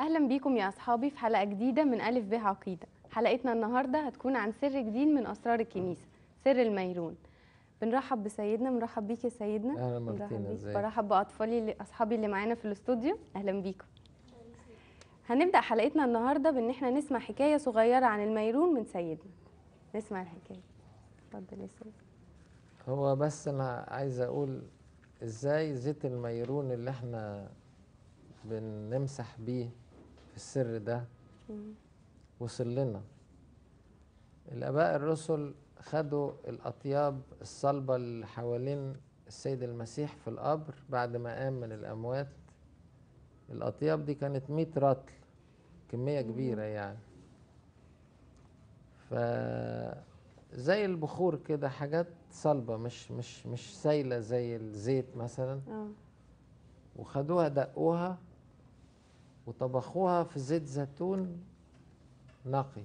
أهلا بيكم يا أصحابي في حلقة جديدة من ألف ب عقيدة حلقتنا النهاردة هتكون عن سر جديد من أسرار الكنيسة سر الميرون بنرحب بسيدنا بنرحب بيك يا سيدنا أهلا بنرحب مارتينا بيك. ازيك برحب بأطفالي اللي أصحابي اللي معانا في الاستوديو أهلا بيكم هنبدأ حلقتنا النهاردة بإن احنا نسمع حكاية صغيرة عن الميرون من سيدنا نسمع الحكاية اتفضل يا سيدنا هو بس انا عايز اقول ازاي زيت الميرون اللي احنا بنمسح بيه في السر ده مم. وصل لنا الاباء الرسل خدوا الاطياب الصلبه اللي حوالين السيد المسيح في القبر بعد ما قام من الاموات الاطياب دي كانت 100 رطل كميه كبيره يعني ف زي البخور كده حاجات صلبه مش مش مش سايله زي الزيت مثلا اه وخدوها دقوها وطبخوها في زيت زيتون نقي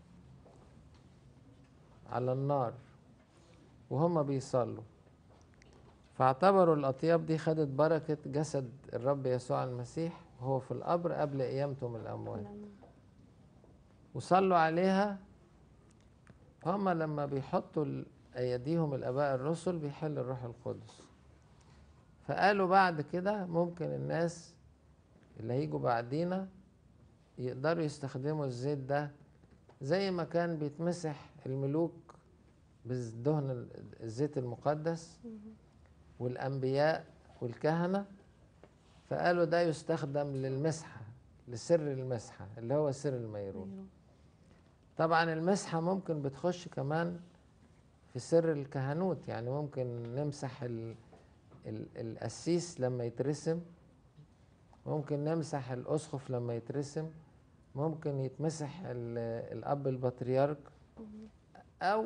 على النار وهم بيصلوا فاعتبروا الأطياب دي خدت بركة جسد الرب يسوع المسيح وهو في القبر قبل قيامته من الأموات وصلوا عليها هما لما بيحطوا ال- أيديهم الآباء الرسل بيحل الروح القدس فقالوا بعد كده ممكن الناس اللي هيجوا بعدينا يقدروا يستخدموا الزيت ده زي ما كان بيتمسح الملوك بالدهن ال- الزيت المقدس والأنبياء والكهنة فقالوا ده يستخدم للمسحة لسر المسحة اللي هو سر الميرون ميرون. طبعا المسحة ممكن بتخش كمان في سر الكهنوت يعني ممكن نمسح ال ال القسيس لما يترسم ممكن نمسح الأسقف لما يترسم ممكن يتمسح ال- الأب البطريرك أو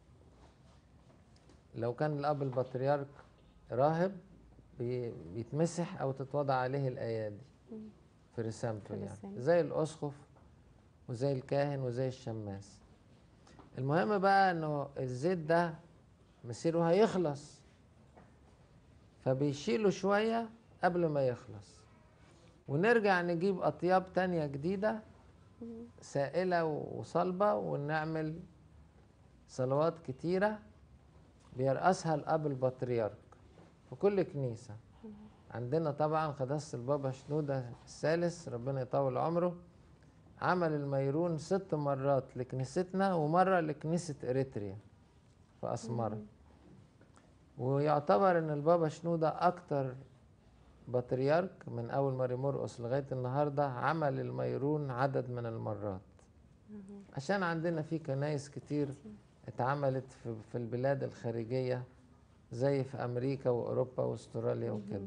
لو كان الأب البطريرك راهب بي- بيتمسح أو تتوضع عليه الأيادي في رسامته في يعني رسامته. زي الأسقف وزي الكاهن وزي الشماس المهم بقى انه الزيت ده مسيره هيخلص فبيشيله شوية قبل ما يخلص ونرجع نجيب أطياب تانية جديدة سائلة وصلبة ونعمل صلوات كتيرة بيرأسها الأب البطريرك في كل كنيسة عندنا طبعا قداسة البابا شنودة الثالث ربنا يطول عمره عمل الميرون ست مرات لكنيستنا ومرة لكنيسة إريتريا في أسمرة ويعتبر إن البابا شنودة أكتر بطريرك من أول ماري مرقس لغاية النهاردة عمل الميرون عدد من المرات عشان عندنا في كنايس كتير اتعملت في, في البلاد الخارجية زي في أمريكا وأوروبا وأستراليا وكده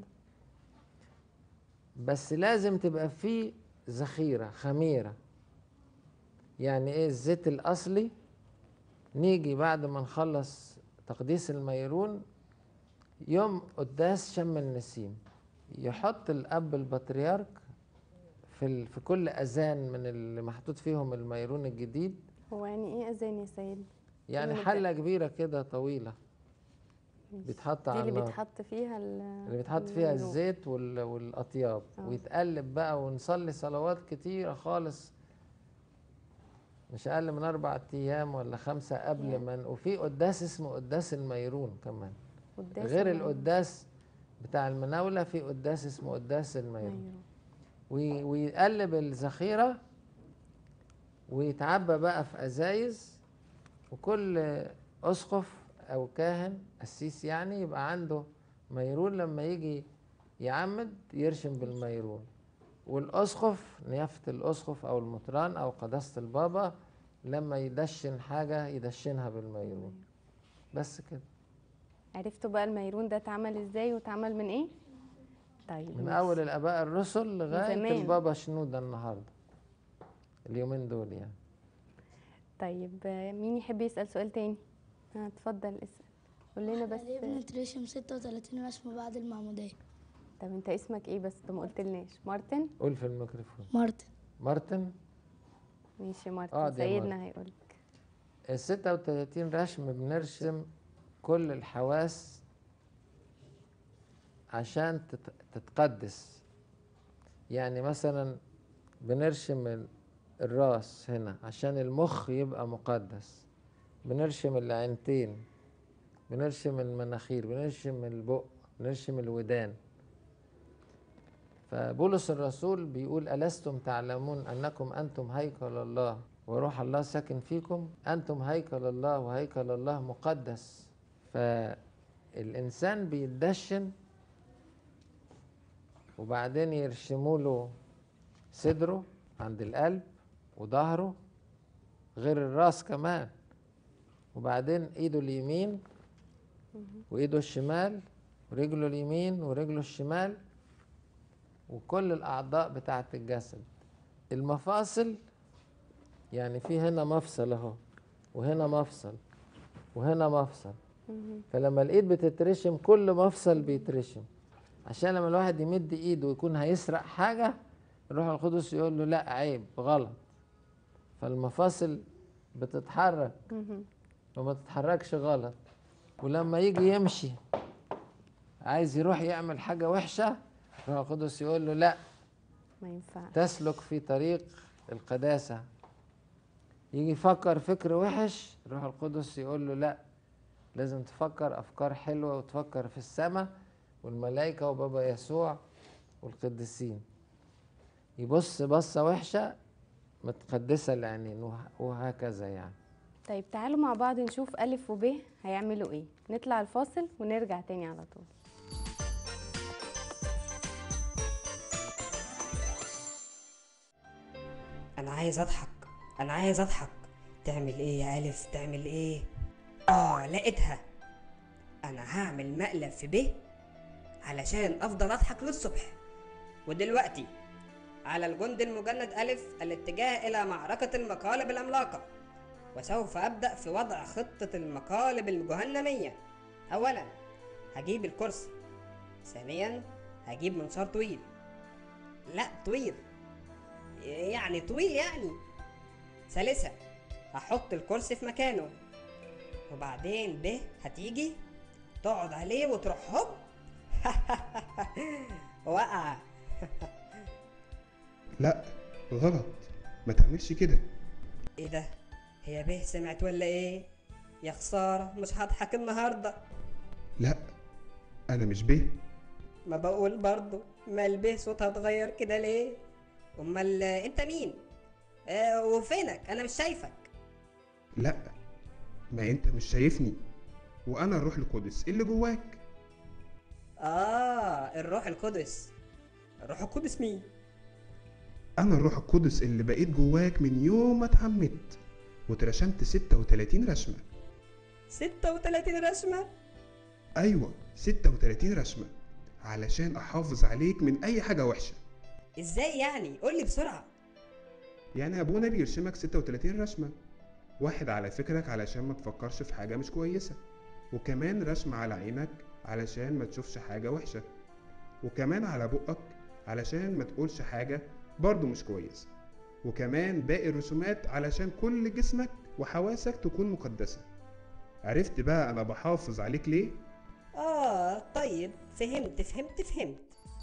بس لازم تبقى في ذخيرة خميرة يعني ايه الزيت الأصلي نيجي بعد ما نخلص تقديس الميرون يوم قداس شم النسيم يحط الأب البطريرك في, ال... في كل أذان من اللي محطوط فيهم الميرون الجديد هو يعني ايه أذان يا سيدنا يعني كلمة حلة كبيرة كده طويلة ماشي. بيتحط دي على اللي النار بيتحط فيها ال- اللي بيتحط فيها الميرون. الزيت وال... والأطياب آه. ويتقلب بقى ونصلي صلوات كتيرة خالص مش أقل من أربع أيام ولا خمسة قبل يا. ما وفي قداس اسمه قداس الميرون كمان قداس غير الميرون. القداس بتاع المناولة في قداس اسمه قداس الميرون ميرون. وي- ويقلب الذخيرة ويتعبى بقى في أزايز وكل أسقف أو كاهن قسيس يعني يبقى عنده ميرون لما يجي يعمد يرشم بالميرون والأسقف نيافة الأسقف أو المطران أو قداسة البابا لما يدشن حاجة يدشنها بالميرون بس كده عرفتوا بقى الميرون ده اتعمل ازاي واتعمل من ايه طيب من ماشي. أول الآباء الرسل لغاية زمان. البابا شنودة النهاردة اليومين دول يعني طيب آه، مين يحب يسأل سؤال تاني ها، اتفضل اسأل قول لنا احنا بس ليه بنترشم 36 رسمة بعد المعمودية طب انت اسمك ايه بس انت ما قلتلناش مارتن قول في الميكروفون مارتن مارتن ماشي مارتن اقعد يا سيدنا هيقول ال 36 رسم بنرسم كل الحواس عشان تت- تتقدس يعني مثلا بنرشم ال- الراس هنا عشان المخ يبقى مقدس بنرشم العينتين بنرشم المناخير بنرشم البق بنرشم الودان فبولس الرسول بيقول ألستم تعلمون أنكم أنتم هيكل الله وروح الله ساكن فيكم أنتم هيكل الله وهيكل الله مقدس فالإنسان بيتدشن وبعدين يرشموا له صدره عند القلب وظهره غير الراس كمان وبعدين ايده اليمين وايده الشمال ورجله اليمين ورجله الشمال وكل الاعضاء بتاعه الجسد المفاصل يعني في هنا مفصل اهو وهنا مفصل وهنا مفصل فلما الايد بتترشم كل مفصل بيترشم عشان لما الواحد يمد ايده ويكون هيسرق حاجه الروح القدس يقول له لا عيب غلط فالمفاصل بتتحرك وما تتحركش غلط ولما يجي يمشي عايز يروح يعمل حاجة وحشة الروح القدس يقول له لا ما ينفعش تسلك في طريق القداسة يجي يفكر فكر وحش الروح القدس يقول له لا لازم تفكر أفكار حلوة وتفكر في السماء والملائكة وبابا يسوع والقديسين يبص بصة وحشة متقدسة العينين وه- وهكذا يعني طيب تعالوا مع بعض نشوف ألف وب هيعملوا إيه نطلع الفاصل ونرجع تاني على طول انا عايز اضحك انا عايز اضحك تعمل ايه يا الف تعمل ايه اه لقيتها انا هعمل مقلب في ب علشان افضل اضحك للصبح ودلوقتي على الجند المجند الف الاتجاه الى معركة المقالب العملاقة وسوف ابدأ في وضع خطة المقالب الجهنمية اولا هجيب الكرسي ثانيا هجيب منشار طويل لا طويل يعني طويل يعني ثالثا هحط الكرسي في مكانه وبعدين ب هتيجي تقعد عليه وتروح هوب وقع لا غلط ما تعملش كده ايه ده هي به سمعت ولا ايه يا خسارة مش هضحك النهاردة لا انا مش به ما بقول برضو ما البه صوتها اتغير كده ليه امال انت مين آه وفينك انا مش شايفك لا ما انت مش شايفني وانا الروح القدس اللي جواك اه الروح القدس الروح القدس مين انا الروح القدس اللي بقيت جواك من يوم ما اتعمدت واترشمت 36 رشمة 36 رسمة ايوه 36 رشمة علشان احافظ عليك من اي حاجة وحشة ازاي يعني قولي بسرعة يعني ابونا بيرشمك 36 رشمة واحد على فكرك علشان ما تفكرش في حاجة مش كويسة وكمان رسمة على عينك علشان ما تشوفش حاجة وحشة وكمان على بقك علشان ما تقولش حاجة برضو مش كويسة وكمان باقي الرسومات علشان كل جسمك وحواسك تكون مقدسة عرفت بقى أنا بحافظ عليك ليه؟ اه طيب فهمت فهمت فهمت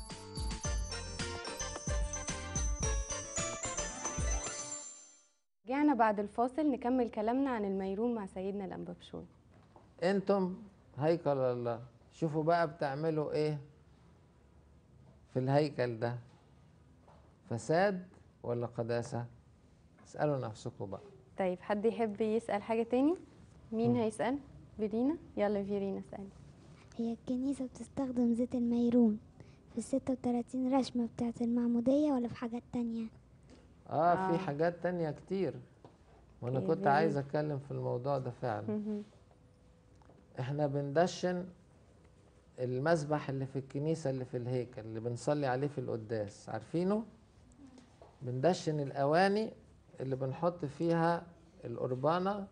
رجعنا بعد الفاصل نكمل كلامنا عن الميرون مع سيدنا الأنبا بشوي انتم هيكل الله شوفوا بقى بتعملوا ايه في الهيكل ده فساد ولا قداسة اسألوا نفسكم بقى طيب حد يحب يسأل حاجة تاني مين هيسأل فيرينا يلا فيرينا اسألي هي الكنيسة بتستخدم زيت الميرون في الستة وتلاتين رشمة بتاعة المعمودية ولا في حاجات تانية؟ اه, آه. في حاجات تانية كتير وانا أوكي، كنت very عايز اتكلم في الموضوع ده فعلا مهم. احنا بندشن المسبح اللي في الكنيسة اللي في الهيكل اللي بنصلي عليه في القداس عارفينه بندشن الأواني اللي بنحط فيها القربانة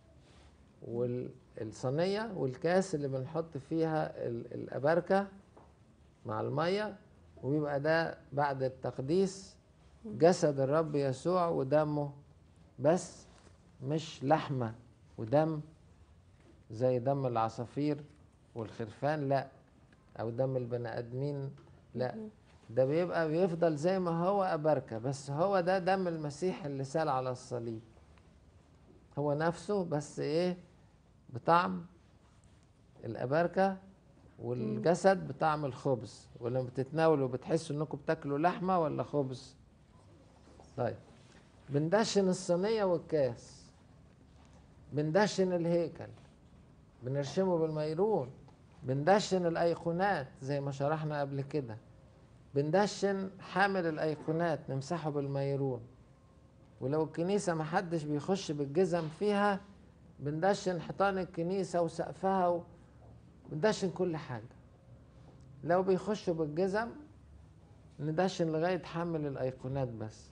والصينية والكاس اللي بنحط فيها ال- الأباركة مع المية ويبقى ده بعد التقديس جسد الرب يسوع ودمه بس مش لحمة ودم زي دم العصافير والخرفان لا او دم البني ادمين لا ده بيبقى بيفضل زي ما هو أبركة بس هو ده دم المسيح اللي سال على الصليب هو نفسه بس ايه بطعم الأبركة والجسد بطعم الخبز ولما بتتناولوا بتحسوا انكم بتاكلوا لحمة ولا خبز طيب بندشن الصينية والكاس بندشن الهيكل بنرشمه بالميرون بندشن الأيقونات زي ما شرحنا قبل كده بندشن حامل الأيقونات نمسحه بالميرون ولو الكنيسة محدش بيخش بالجزم فيها بندشن حيطان الكنيسة وسقفها و... بندشن كل حاجة لو بيخشوا بالجزم ندشن لغاية حمل الأيقونات بس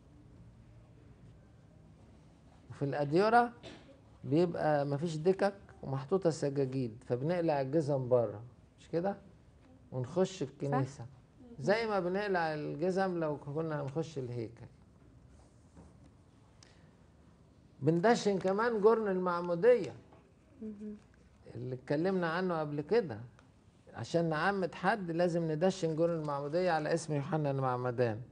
وفي الأديرة بيبقى مفيش دكك ومحطوطة سجاجيد فبنقلع الجزم بره مش كده ونخش الكنيسة زي ما بنقلع الجزم لو كنا هنخش الهيكل بندشن كمان جرن المعمودية اللي اتكلمنا عنه قبل كده عشان نعمد حد لازم ندشن جرن المعمودية على اسم يوحنا المعمدان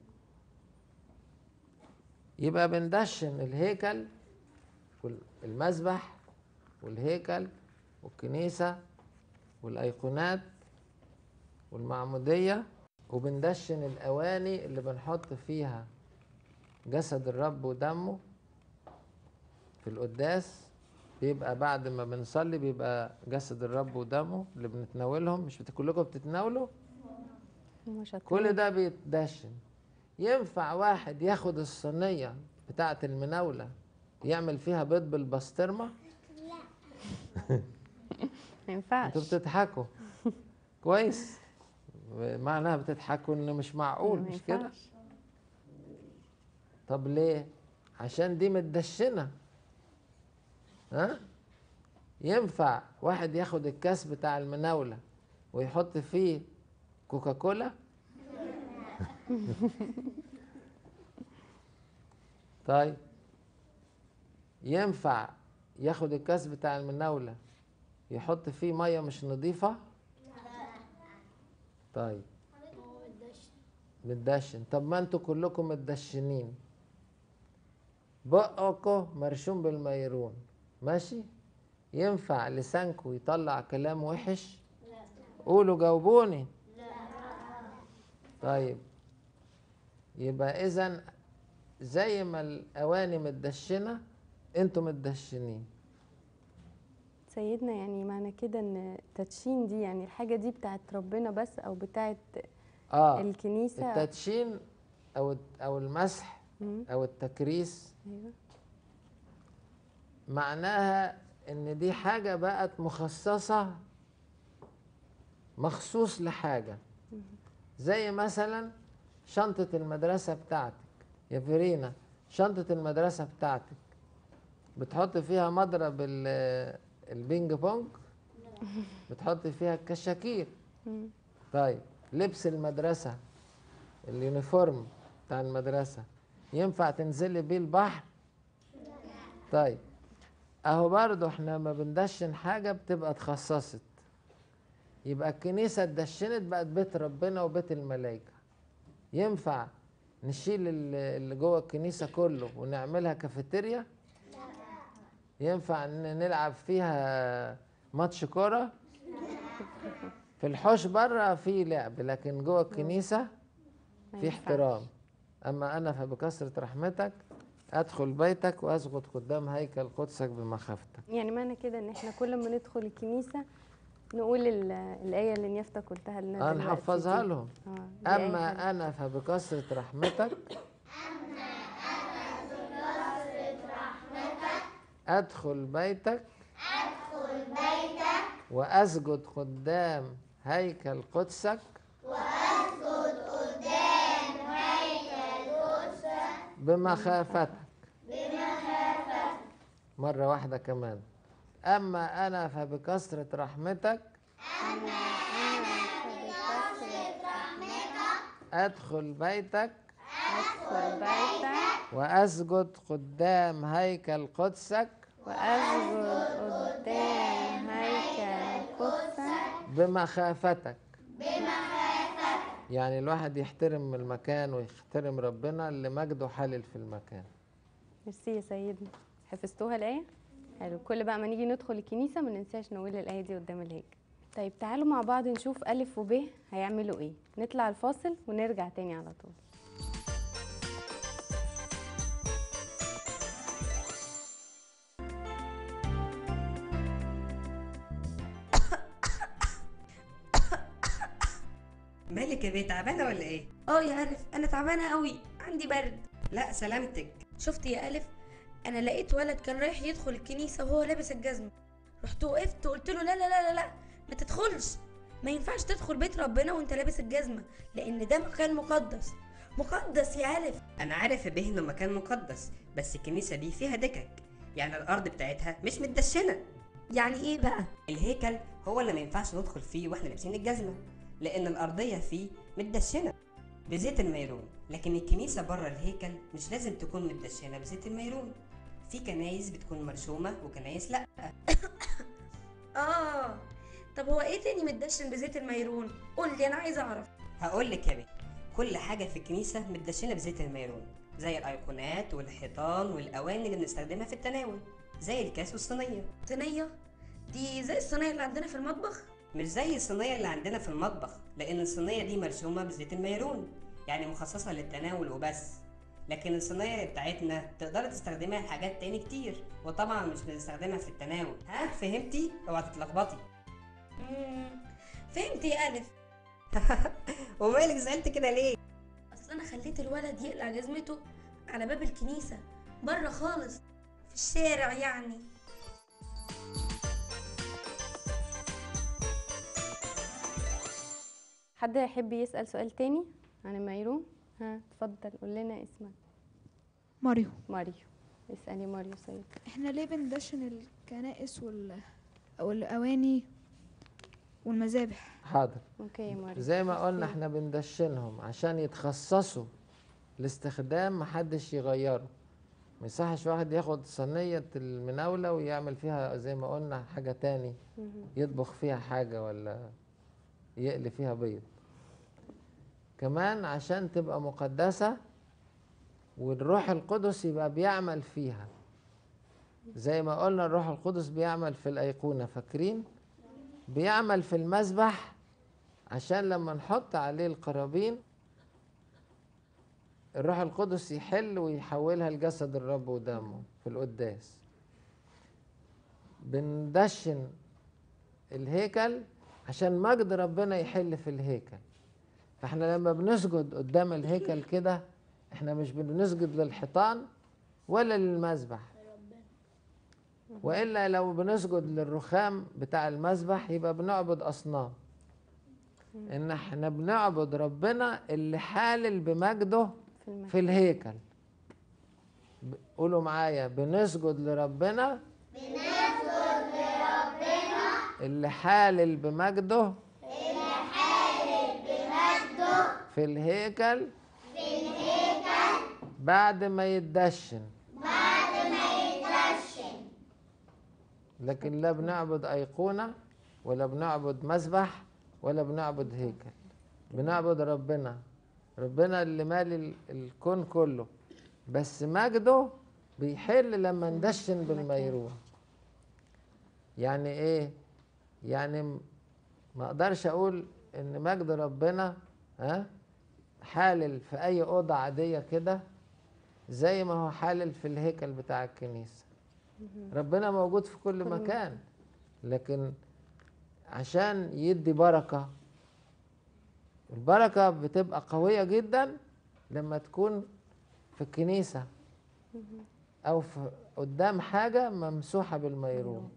يبقى بندشن الهيكل والمسبح والهيكل والكنيسة والأيقونات والمعمودية وبندشن الأواني اللي بنحط فيها جسد الرب ودمه في القداس بيبقى بعد ما بنصلي بيبقى جسد الرب ودمه اللي بنتناولهم مش بت- كلكم بتتناولوا مش كل ده بيتدشن ينفع واحد ياخد الصينية بتاعة المناولة يعمل فيها بيض بالبسطرمة ما ينفعش انتوا بتضحكوا كويس معناها بتضحكوا ان مش معقول ما مش كده ينفعش. طب ليه عشان دي متدشنة ها ينفع واحد ياخد الكاس بتاع المناولة ويحط فيه كوكاكولا طيب ينفع ياخد الكاس بتاع المناولة يحط فيه مية مش نظيفة طيب متدشن طب ما انتوا كلكم متدشنين بقكم مرشوم بالميرون ماشي ينفع لسانكم يطلع كلام وحش قولوا جاوبوني طيب يبقى اذا زي ما الاواني متدشنه انتوا متدشنين سيدنا يعني معنى كده ان التدشين دي يعني الحاجة دي بتاعت ربنا بس او بتاعت اه الكنيسة التدشين او او المسح مم. او التكريس ايوه معناها ان دي حاجة بقت مخصصة مخصوص لحاجة زي مثلا شنطة المدرسة بتاعتك يا فيرينا شنطة المدرسة بتاعتك بتحط فيها مضرب ال- البينج بونج بتحط فيها الكشاكير مم. طيب لبس المدرسة اليونيفورم بتاع المدرسة ينفع تنزلي بيه البحر طيب اهو برضو احنا ما بندشن حاجة بتبقى اتخصصت يبقى الكنيسة اتدشنت بقت بيت ربنا وبيت الملائكة ينفع نشيل ال- اللي جوه الكنيسة كله ونعملها كافيتيريا ينفع ن- نلعب فيها ماتش كرة في الحوش بره في لعب لكن جوه الكنيسة ما في ينفعش. احترام أما أنا فبكثرة رحمتك أدخل بيتك وأسجد قدام هيكل قدسك بمخافتك يعني معنى كده ان احنا كل ما ندخل الكنيسة نقول ال- الآية اللي نيافتك قلتها لنا دلوقتي هنحفظها دي. لهم اه دي آية حلوة. أما أنا فبكثرة رحمتك أدخل بيتك أدخل بيتك وأسجد قدام هيكل قدسك وأسجد قدام هيكل قدسك بمخافتك بمخافتك مرة واحدة كمان أما أنا فبكثرة رحمتك أدخل بيتك أدخل بيتك وأسجد قدام هيكل قدسك وأسجد قدام هيكل قدسك بمخافتك يعني الواحد يحترم المكان ويحترم ربنا اللي مجده حلل في المكان ميرسي يا سيدنا حفظتوها الآية؟ حلو كل بقى ما نيجي ندخل الكنيسة ما ننساش نقول الآية دي قدام الهيكل طيب تعالوا مع بعض نشوف ألف وب هيعملوا إيه نطلع الفاصل ونرجع تاني على طول مالك يا بيه تعبانه ولا ايه اه يا ألف أنا تعبانة أوي عندي برد لا سلامتك شفت يا ألف أنا لقيت ولد كان رايح يدخل الكنيسة وهو لابس الجزمة رحت وقفت وقلت له لا لا لا لا لا ما تدخلش ما ينفعش تدخل بيت ربنا وانت لابس الجزمة لأن ده مكان مقدس مقدس يا ألف انا عارف يا بيه انه مكان مقدس بس الكنيسه دي فيها دكك يعني الارض بتاعتها مش متدشنه يعني إيه بقى الهيكل هو اللي ما ينفعش ندخل فيه واحنا لابسين الجزمه لان الارضيه فيه متدشنه بزيت الميرون لكن الكنيسه بره الهيكل مش لازم تكون متدشنه بزيت الميرون في كنايس بتكون مرشومه وكنايس لا آه طب هو إيه تاني متدشن بزيت الميرون قول لي أنا عايزة أعرف هقول لك يا بيه كل حاجه في الكنيسه متدشنه بزيت الميرون زي الايقونات والحيطان والاواني اللي بنستخدمها في التناول زي الكاس والصينيه صينية دي زي الصينية اللي عندنا في المطبخ مش زي الصينيه اللي عندنا في المطبخ لان الصينيه دي مرسومه بزيت الميرون يعني مخصصه للتناول وبس لكن الصينيه بتاعتنا تقدر تستخدمها لحاجات تاني كتير وطبعا مش بنستخدمها في التناول ها فهمتي اوعى تتلخبطي مم، فهمت يا ألف ومالك زعلت كده ليه اصل انا خليت الولد يقلع جزمته على باب الكنيسه بره خالص في الشارع يعني حد يحب يسأل سؤال تاني عن الميرون ها اتفضل قول لنا اسمك ماريو ماريو اسألي ماريو سيد احنا ليه بندشن الكنائس وال والأواني والمذابح حاضر اوكي يا ماريو زي ما قلنا ميرسي. احنا بندشنهم عشان يتخصصوا لاستخدام محدش يغيره ما يصحش واحد ياخد صينية المناولة ويعمل فيها زي ما قلنا حاجة تاني مهم. يطبخ فيها حاجة ولا يقلي فيها بيض كمان عشان تبقى مقدسة والروح القدس يبقى بيعمل فيها زي ما قلنا الروح القدس بيعمل في الأيقونة فاكرين بيعمل في المذبح عشان لما نحط عليه القرابين الروح القدس يحل ويحولها لجسد الرب ودمه في القداس بندشن الهيكل عشان مجد ربنا يحل في الهيكل فاحنا لما بنسجد قدام الهيكل كده احنا مش بنسجد للحيطان ولا للمذبح والا لو بنسجد للرخام بتاع المذبح يبقى بنعبد اصنام ان احنا بنعبد ربنا اللي حالل بمجده في المكان في الهيكل ب- قولوا معايا بنسجد لربنا بنسجد لربنا اللي حالل بمجده اللي حالل بمجده في الهيكل في الهيكل بعد ما يتدشن بعد ما يتدشن لكن لا بنعبد أيقونة ولا بنعبد مذبح ولا بنعبد هيكل بنعبد ربنا ربنا اللي مالي ال- الكون كله بس مجده بيحل لما ندشن بالميرون يعني ايه يعني م- ما اقدرش اقول ان مجد ربنا ها حالل في اي اوضه عاديه كده زي ما هو حالل في الهيكل بتاع الكنيسه ربنا موجود في كل كل مكان لكن عشان يدي بركه البركة بتبقى قوية جدا لما تكون في الكنيسة أو في قدام حاجة ممسوحة بالميرون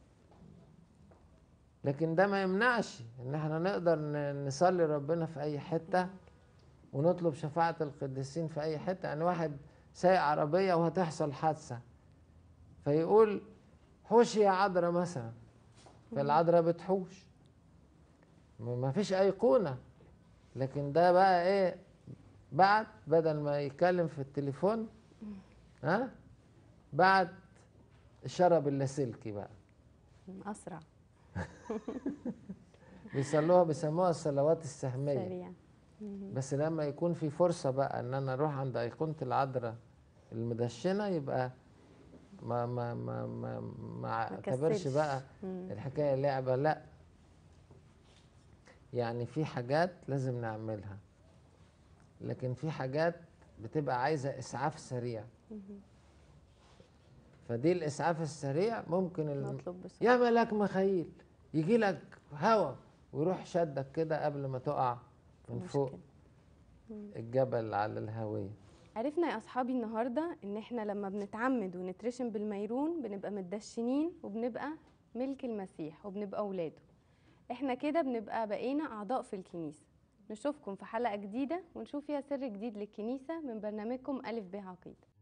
لكن ده ما يمنعش إن احنا نقدر ن- نصلي ربنا في أي حتة ونطلب شفاعة القديسين في أي حتة يعني واحد سايق عربية وهتحصل حادثة فيقول حوشي يا عذراء مثلا فالعذراء بتحوش م- ما فيش أيقونة لكن ده بقى ايه بعت بدل ما يتكلم في التليفون ها بعت الشرب اللاسلكي بقى اسرع بيصلوها بيسموها الصلوات السهمية سريع بس لما يكون في فرصة بقى ان انا اروح عند ايقونة العذراء المدشنة يبقى ما ما ما ما ما اعتبرش كسلش. بقى مم. الحكاية لعبة لا يعني في حاجات لازم نعملها لكن في حاجات بتبقى عايزة اسعاف سريع فدي الاسعاف السريع ممكن الم... مطلوب بسرعة يا ملاك مخيل يجي لك هوا ويروح شدك كده قبل ما تقع من مشكلة. فوق الجبل على الهوية عرفنا يا اصحابي النهارده ان احنا لما بنتعمد ونترشم بالميرون بنبقى متدشنين وبنبقى ملك المسيح وبنبقى اولاده احنا كده بنبقى بقينا اعضاء في الكنيسه نشوفكم في حلقه جديده ونشوف فيها سر جديد للكنيسه من برنامجكم الف ب عقيده